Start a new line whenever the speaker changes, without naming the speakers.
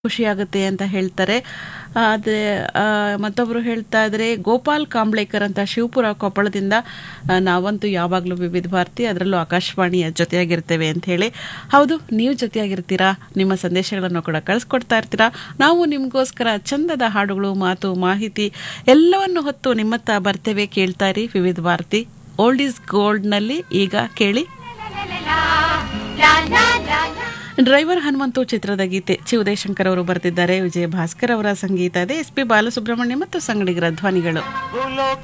ಖುಷಿಯಾಗುತ್ತೆ ಅಂತ ಹೇಳ್ತಾರೆ ಆದರೆ ಮತ್ತೊಬ್ಬರು ಹೇಳ್ತಾ ಇದ್ರೆ ಗೋಪಾಲ್ ಕಾಂಬ್ಳೇಕರ್ ಅಂತ ಶಿವಪುರ ಕೊಪ್ಪಳದಿಂದ ಆ, ನಾವಂತೂ ಯಾವಾಗಲೂ ವಿವಿಧ ಭಾರತಿ ಅದರಲ್ಲೂ ಆಕಾಶವಾಣಿಯ ಜೊತೆಯಾಗಿರ್ತೇವೆ ಅಂತ ಹೇಳಿ ಹೌದು ನೀವು ಜೊತೆಯಾಗಿರ್ತೀರಾ ನಿಮ್ಮ ಸಂದೇಶಗಳನ್ನು ಕೂಡ ಕಳಿಸ್ಕೊಡ್ತಾ ಇರ್ತೀರಾ ನಾವು ನಿಮಗೋಸ್ಕರ ಚಂದದ ಹಾಡುಗಳು ಮಾತು ಮಾಹಿತಿ ಎಲ್ಲವನ್ನು ಹೊತ್ತು ನಿಮ್ಮತ್ತ ಬರ್ತೇವೆ ಕೇಳ್ತಾ ಇರಿ ವಿವಿಧ ಭಾರತಿ ಓಲ್ಡ್ ಈಸ್ ಗೋಲ್ಡ್ನಲ್ಲಿ ಈಗ ಕೇಳಿ ಡ್ರೈವರ್ ಹನುಮಂತು ಚಿತ್ರದ ಗೀತೆ ಚಿ ಉದಯಶಂಕರ್ ಅವರು ಬರೆದಿದ್ದಾರೆ ವಿಜಯ ಭಾಸ್ಕರ್ ಅವರ ಸಂಗೀತ ಇದೆ ಎಸ್ ಪಿ ಬಾಲಸುಬ್ರಹ್ಮಣ್ಯ ಮತ್ತು ಸಂಗಡಿಗರ ಧ್ವನಿಗಳು